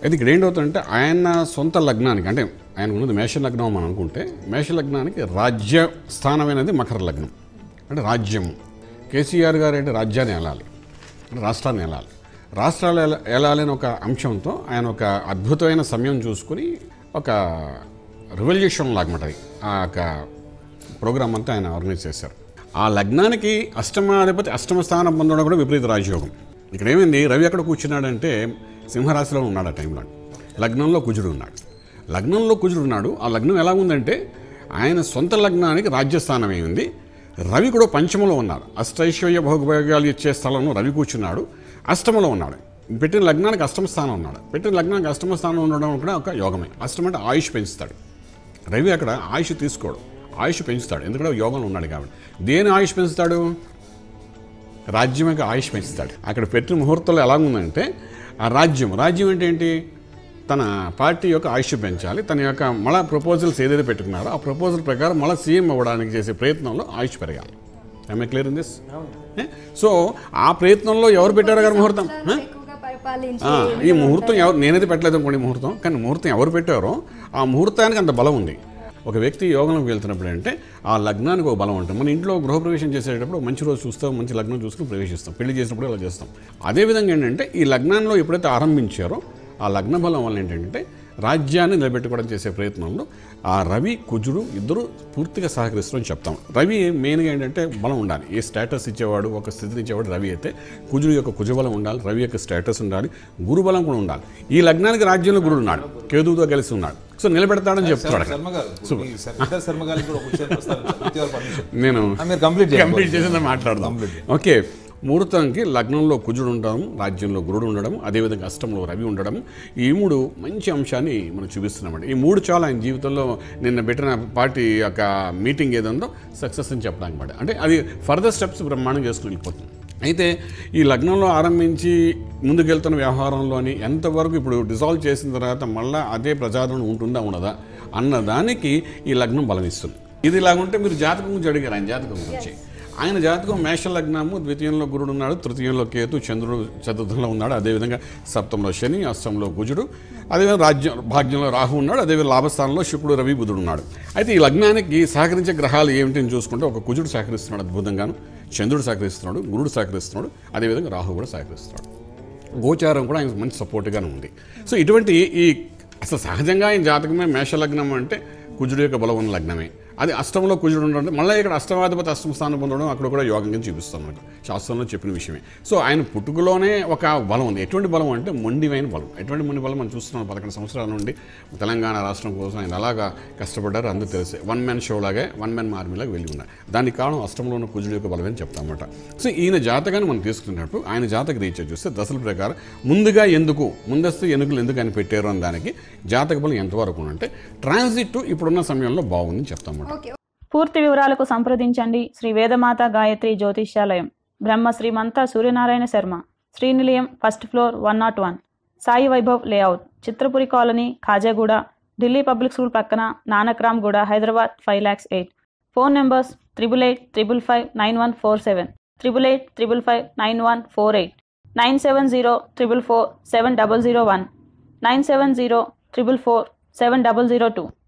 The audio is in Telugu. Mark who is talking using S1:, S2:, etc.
S1: అయితే ఇక్కడ ఏంటవుతుందంటే ఆయన సొంత లగ్నానికి అంటే ఆయన ఉన్నది మేష లగ్నం మనం అనుకుంటే మేష లగ్నానికి రాజ్య స్థానమైనది మకర లగ్నం అంటే రాజ్యం కేసీఆర్ గారు అంటే రాజ్యాన్ని వెళ్ళాలి అంటే రాష్ట్రాన్ని వెళ్ళాలి రాష్ట్రాలు ఎలా వెళ్ళాలి అని ఒక అంశంతో ఆయన ఒక అద్భుతమైన సమయం చూసుకుని ఒక రివల్యూషన్ లాగమాట అది ఆ యొక్క ప్రోగ్రామ్ అంతా ఆయన ఆర్గనైజ్ చేశారు ఆ లగ్నానికి అష్టమాధిపతి అష్టమ స్థానం పొందడం కూడా విపరీత రాజయోగం ఇక్కడ ఏమైంది రవి ఎక్కడ కూర్చున్నాడంటే సింహరాశిలో ఉన్నాడు ఆ టైంలో లగ్నంలో కుజుడు ఉన్నాడు లగ్నంలో కుజుడు ఉన్నాడు ఆ లగ్నం ఎలా ఉందంటే ఆయన సొంత లగ్నానికి రాజ్యస్థానం అయింది రవి కూడా పంచమలో ఉన్నాడు అష్టైశ్వర్య భోగభోగాలు ఇచ్చే స్థలంలో రవి కూర్చున్నాడు అష్టమలో ఉన్నాడు పెట్టిన లగ్నానికి అష్టమ స్థానం ఉన్నాడు పెట్టిన లగ్నానికి అష్టమ స్థానం ఉండడం కూడా ఒక యోగమే అష్టం అంటే ఆయుష్ పెంచుతాడు రవి అక్కడ ఆయుష్ తీసుకోడు ఆయుష్ పెంచుతాడు ఎందుకంటే యోగంలో ఉన్నాడు కాబట్టి దేని ఆయుష్ పెంచుతాడు రాజ్యం యొక్క ఆయుష్ పెంచుతాడు అక్కడ పెట్టిన ముహూర్తంలో ఎలా ఉందంటే ఆ రాజ్యం రాజ్యం అంటే ఏంటి తన పార్టీ యొక్క ఆయుష్ పెంచాలి తన యొక్క మళ్ళా ప్రపోజల్స్ ఏదైతే పెట్టుకున్నారో ఆ ప్రపోజల్ ప్రకారం మళ్ళీ సీఎం అవ్వడానికి చేసే ప్రయత్నంలో ఆయుష్ పెరగాలి I clear in this so ఆ ప్రయత్నంలో ఎవరు పెట్టారు గారు ముహూర్తం ఏ?
S2: ఎక్కువగా పరిపాలించి
S1: ఆ, ఈ ముహూర్తం ఎవరు నేనైతే పెట్టలేదు అనుకోండి ఈ ముహూర్తం కానీ ముహూర్తం ఎవరు పెట్టారో ఆ ముహూర్తానికి అంత బలం ఉంది ఒక వ్యక్తి యోగంలోకి వెళ్తున్నప్పుడు అంటే ఆ లగ్నానికి ఒక బలం ఉంటుంది మన ఇంట్లో గృహప్రవేశం చేసేటప్పుడు ఒక మంచి రోజు చూస్తాం మంచి లగ్నం చూసుకుని ప్రవేశిస్తాం పెళ్లి చేసినప్పుడు ఇలా చేస్తాం అదేవిధంగా ఏంటంటే ఈ లగ్నంలో ఎప్పుడైతే ఆరంభించారో ఆ లగ్న బలం వల్ల ఏంటంటే రాజ్యాన్ని నిలబెట్టుకోవడం చేసే ప్రయత్నంలో ఆ రవి కుజుడు ఇద్దరు పూర్తిగా సహకరిస్తారని చెప్తాం రవి మెయిన్గా ఏంటంటే బలం ఉండాలి ఏ స్టేటస్ ఇచ్చేవాడు ఒక స్థితిని ఇచ్చేవాడు రవి అయితే కుజుడు యొక్క కుజబలం ఉండాలి రవి యొక్క స్టేటస్ ఉండాలి గురుబలం కూడా ఉండాలి ఈ లగ్నానికి రాజ్యంలో గురుడు ఉన్నాడు కేతువుతో కలిసి ఉన్నాడు సో నిలబెడతాడని చెప్తున్నాడు
S3: శర్మ గారు ఈ శ- ఇద్దరు శర్మ గారికి కూడా ఒక విషయం ప్రస్తావించాలి with your permission.
S1: నేను
S3: ఆ, మీరు కంప్లీట్ చేయండి
S1: కంప్లీట్ చేసిందని మాట్లాడదాం ఓకే ముహూర్తానికి లగ్నంలో కుజుడు ఉండడం రాజ్యంలో గురుడు ఉండడం అదేవిధంగా అష్టంలో రవి ఉండడం ఈ మూడు మంచి అంశాన్ని మనం చూపిస్తున్నామండి ఈ మూడు చాలా ఆయన జీవితంలో నిన్న పెట్టిన పార్టీ యొక్క మీటింగ్ ఏదందో సక్సెస్ అని చెప్పడానికి మాట అంటే అది ఫర్దర్ స్టెప్స్ బ్రహ్మాండం చేసుకుని వెళ్ళిపోతుంది అయితే ఈ లగ్నంలో ఆరంభించి ముందుకెళ్తున్న వ్యవహారంలోని ఎంతవరకు ఇప్పుడు డిజాల్వ్ చేసిన తర్వాత మళ్ళీ అదే ప్రజాదరణ ఉంటుందా ఉండదా అన్నదానికి ఈ లగ్నం బలమిస్తుంది ఇది ఇలాగుంటే మీరు జాతకం గురించి అడిగారు ఆయన జాతకం గురించి ఆయన జాతకం మేష లగ్నము ద్వితీయంలో గురుడు ఉన్నాడు తృతీయంలో కేతు చంద్రుడు చతుర్థంలో ఉన్నాడు అదేవిధంగా సప్తంలో శని అష్టంలో కుజుడు అదేవిధంగా రాజ్యం భాగ్యంలో రాహు ఉన్నాడు అదేవిధంగా లాభస్థానంలో శుక్రుడు రవి బుధుడు ఉన్నాడు అయితే ఈ లగ్నానికి సహకరించే గ్రహాలు ఏమిటని చూసుకుంటే ఒక కుజుడు సహకరిస్తున్నాడు అద్భుతంగాను చంద్రుడు సహకరిస్తున్నాడు గురుడు సహకరిస్తున్నాడు అదేవిధంగా రాహు కూడా సహకరిస్తున్నాడు గోచారం కూడా ఆయన మంచి సపోర్ట్గానే ఉంది సో ఇటువంటి ఈ అసలు సహజంగా ఆయన జాతకమే మేషలగ్నం అంటే కుజుడు యొక్క బలం ఉన్న లగ్నమే అది అష్టంలో కుజుడు ఉండడం అంటే మళ్ళీ ఇక్కడ అష్టమాధిపతి అష్టమ స్థానం పొందడం అక్కడ కూడా యోగంగా చూపిస్తాం మనకు శాస్త్రంలో చెప్పిన విషయమే సో ఆయన పుట్టుకలోనే ఒక బలం ఉంది ఎటువంటి బలం అంటే మొండివైన బలం ఎటువంటి మొండి బలం మనం చూస్తున్నాం పదకొండు సంవత్సరాల నుండి తెలంగాణ రాష్ట్రం కోసం ఆయన అలాగా కష్టపడ్డారు అందరూ తెలిసే వన్ మ్యాన్ షో లాగే వన్ మ్యాన్ ఆర్మీలాగా వెళ్ళి ఉన్నారు దానికి కారణం అష్టంలో ఉన్న కుజుడు యొక్క బలమని చెప్తామన్నమాట సో ఈయన జాతకాన్ని మనం తీసుకున్నప్పుడు ఆయన జాతక రీత్యా చూస్తే దశల ప్రకారం ముందుగా ఎందుకు ముందస్తు ఎన్నికలు ఎందుకు అని పెట్టారు అని దానికి జాతక బలం ఎంతవరకు అంటే ట్రాన్సిట్ ఇప్పుడున్న సమయంలో బాగుందని చెప్తామన్నమాట
S2: ఓకే
S4: పూర్తి వివరాలకు సంప్రదించండి Shri Vedamata Gayatri Jyotishyalayam Brahma Srimantha Suryanarayana Sharma Srinilayam first floor one not one Sai Vaibhav layout Chitrapuri colony Khajaguda Delhi public school పక్కన Nanakramguda Hyderabad five lakhs eight phone numbers triple eight triple five nine one four seven triple eight triple five nine one four eight nine seven zero triple four seven double zero one nine seven zero triple four seven double zero two